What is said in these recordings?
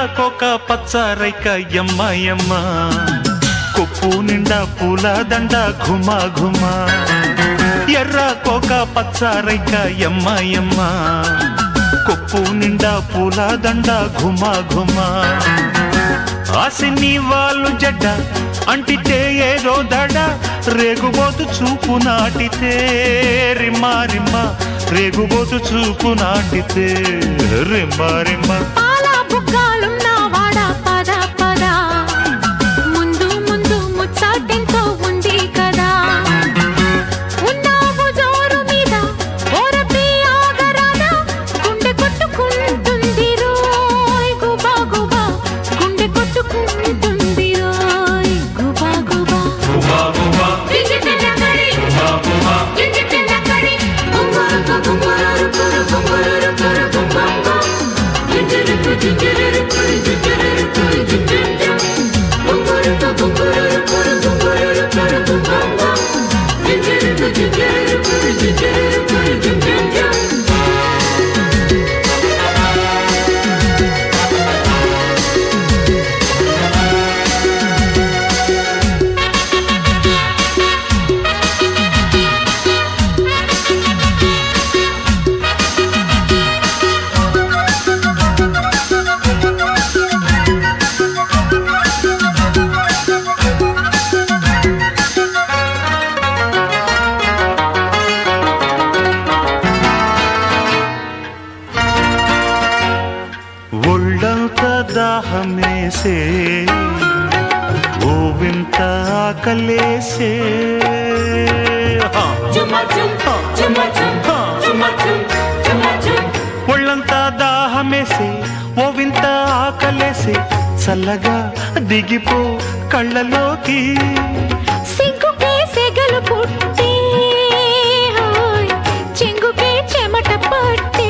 ఎర్రకొక పచ్చరైక ఎమ్మ ఎమ్మ కొప్పు నిండా పూల దండ ఘుమ ఘుమ ఎర్రకొక పచ్చరైక ఎమ్మ ఎమ్మ కొప్పు నిండా పూల దండ ఘుమ ఘుమ ఆసిని వాళ్ళు జడ్డ అంటితే ఏదో దడ రేగుబోతు చూపు నాటితే రిమ్మ రిమ్మ రేగుబోతు చూపు నాటితే రిమ్మ రిమ్మ పాల బుక్కాలున్న వాడ పద పద ముందు ముందు ముచ్చాటెంతో ఉంది కదా ఉన్నావు జోరు మీద ఓరపి ఆగరాదా గుండె కొట్టుకుంటుంది రోయ్ గుబా గుబా గుండె కొట్టుకుంటుంది రోయ్ గుబా గుబా ఒళ్ళంత దాహమేసే ఓ వింత ఆకలేసే హా. ఒళ్ళంతా దాహమేసే ఓ వింత ఆకలేసే చల్లగా దిగిపో కళ్ళలోకి సిగ్గుకే సెగలు పుట్టి హాయ్ చెంగుకే చెమట పట్టి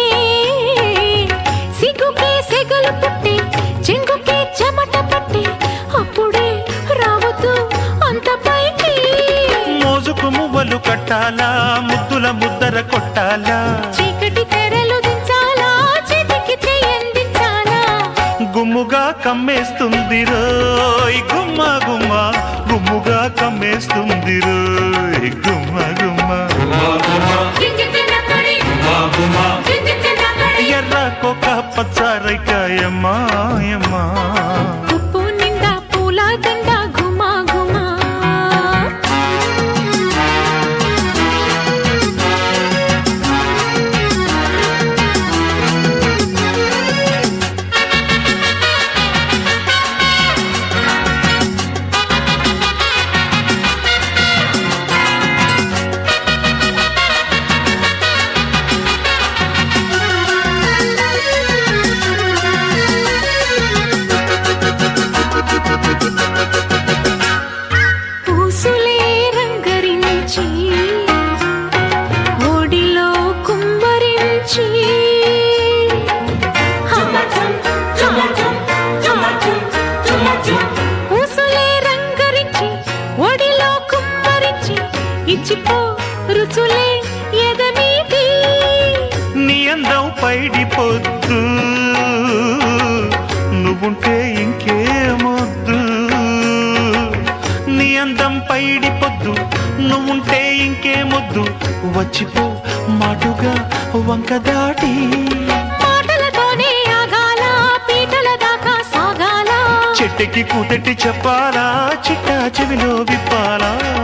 సిగ్గుకే సెగలు పుట్టి చెంగుకే చెమట పట్టి అప్పుడే రావద్దు అంత పైకి మోజుకు మువ్వలు కట్టాలా ముద్దుల ముద్దర కొట్టాలా చీకటి తెరలు దించాలా చేతికి చేయందించాలా గుమ్ముగా కమ్మేస్తుంది రోయ్ గుమ్మ గుమ్మ గుమ్ముగా కమ్మేస్తుంది రోయ్ గుమ్మ గుమ్మ ఎర్రకొక పచ్చారైకాయమ్మాయమ్మా ఉప్పు నిండా పూల దండ గుమా గుమా పూసులే రంగరించి ఓడిలో కుంభరించి పూసులే రంగరించి ఓడిలో కుంభరించి ఇచ్చిపో రుచులే ఎదమీది నీ అందం పైడి పొద్దు నువ్వుంటే ఇంకేమొద్దు నీ అందం పైడి పొద్దు నువ్వుంటే ఇంకేమొద్దు వచ్చిపో మాటుగా వంక దాటి మాటలతోనే ఆగాల పీటల దాకా సాగాల చెట్టుకి కూతెట్టి చెప్పాలా చిట్టా చెవిలో విప్పాలా